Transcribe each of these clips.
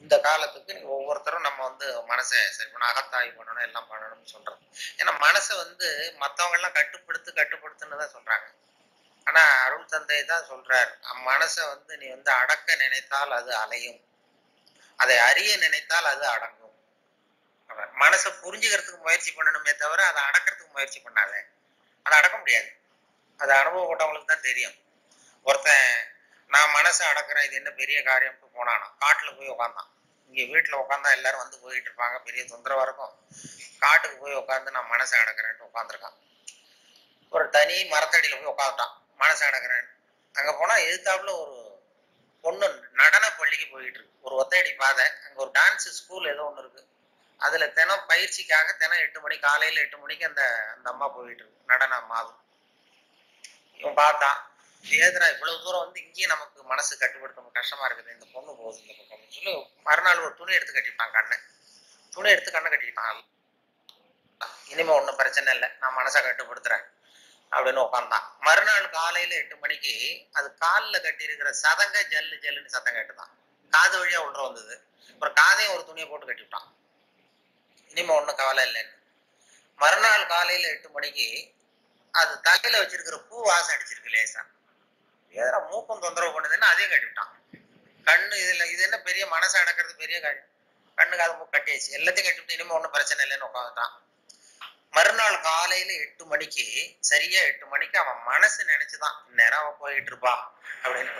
இந்த காலத்துக்கு நீ ஒவ்வொருத்தரும் நம்ம வந்து மனசை சரி பண்ண அகத்தாய்வு பண்ணணும் எல்லாம் பண்ணணும்னு சொல்றது ஏன்னா மனசை வந்து மத்தவங்க எல்லாம் கட்டுப்படுத்து கட்டுப்படுத்துன்னு தான் சொல்றாங்க ஆனா அருள் தந்தை தான் சொல்றார் மனசை வந்து நீ வந்து அடக்க நினைத்தால் அது அலையும் அதை அறிய நினைத்தால் அது அடங்கும் அவர் மனசை புரிஞ்சுக்கிறதுக்கு முயற்சி பண்ணணுமே தவிர அதை அடக்கிறதுக்கு முயற்சி பண்ணாத அதை அடக்க முடியாது அது அனுபவப்பட்டவங்களுக்கு தான் தெரியும் ஒருத்தன் நான் மனசை அடக்குறேன் இது என்ன பெரிய காரியம்னு போனானா காட்டுல போய் உட்காந்தான் இங்க வீட்டுல உட்காந்தா எல்லாரும் வந்து போயிட்டு இருப்பாங்க பெரிய தொந்தரவா இருக்கும் காட்டுக்கு போய் உட்காந்து நான் மனசை அடக்குறேன்ட்டு உட்காந்துருக்கான் ஒரு தனி மரத்தடியில போய் உட்காந்துட்டான் மனசை அடக்குறேன் அங்க போனா எதிர்த்தாப்புல ஒரு பொண்ணு நடன பள்ளிக்கு போயிட்டு இருக்கு ஒரு ஒத்தையடி பாதை அங்க ஒரு டான்ஸ் ஸ்கூல் ஏதோ ஒண்ணு இருக்கு அதுல தினம் பயிற்சிக்காக தினம் எட்டு மணி காலையில எட்டு மணிக்கு அந்த அந்த அம்மா போயிட்டு இருக்கு நடன அம்மாவும் இவன் பார்த்தான் ஏதுடா இவ்வளவு தூரம் வந்து இங்கேயும் நமக்கு மனசு கட்டுப்படுத்த கஷ்டமா இருக்குது இந்த பொண்ணு போகுது இந்த பக்கம் சொல்லி மறுநாள் ஒரு துணி எடுத்து கட்டிட்டான் கண்ணை துணி எடுத்து கண்ணை கட்டிட்டான் இனிமே ஒண்ணும் பிரச்சனை இல்லை நான் மனசை கட்டுப்படுத்துறேன் அப்படின்னு உட்காந்தான் மறுநாள் காலையில எட்டு மணிக்கு அது காலில் கட்டி இருக்கிற சதங்க ஜல்லு ஜல்லுன்னு சத்தம் கேட்டுதான் காது வழியா உள்ள வந்தது அப்புறம் காதையும் ஒரு துணியை போட்டு கட்டிவிட்டான் இனிமே ஒண்ணும் கவலை இல்லைன்னு மறுநாள் காலையில எட்டு மணிக்கு அது தலையில வச்சிருக்கிற பூ வாசம் அடிச்சிருக்கு லேசா ஏதா மூக்கம் தொந்தரவு பண்ணுதுன்னு அதையும் கட்டிவிட்டான் கண்ணு இதுல இது என்ன பெரிய மனசை அடக்கிறது பெரிய காரியம் கண்ணுக்கு அது மூக்கு கட்டியாச்சு எல்லாத்தையும் கட்டிவிட்டு இனிமே ஒண்ணும் பிரச்சனை இல்லைன்னு உட்காந்துட்டான் மறுநாள் காலையில எட்டு மணிக்கு சரியா எட்டு மணிக்கு அவன் மனசு நினைச்சுதான் இந்நேரம் அவன் போயிட்டு இருப்பா அப்படின்னு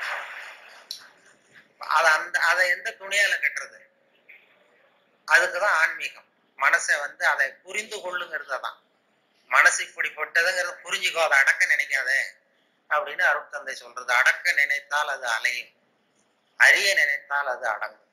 அத அந்த அதை எந்த துணியால கட்டுறது அதுக்குதான் ஆன்மீகம் மனசை வந்து அதை புரிந்து கொள்ளுங்கிறது அதான் மனசு இப்படிப்பட்டதுங்கிறத புரிஞ்சுக்கோ அதை அடக்க நினைக்காத அப்படின்னு அருள் தந்தை சொல்றது அடக்க நினைத்தால் அது அலையும் அறிய நினைத்தால் அது அடங்கும்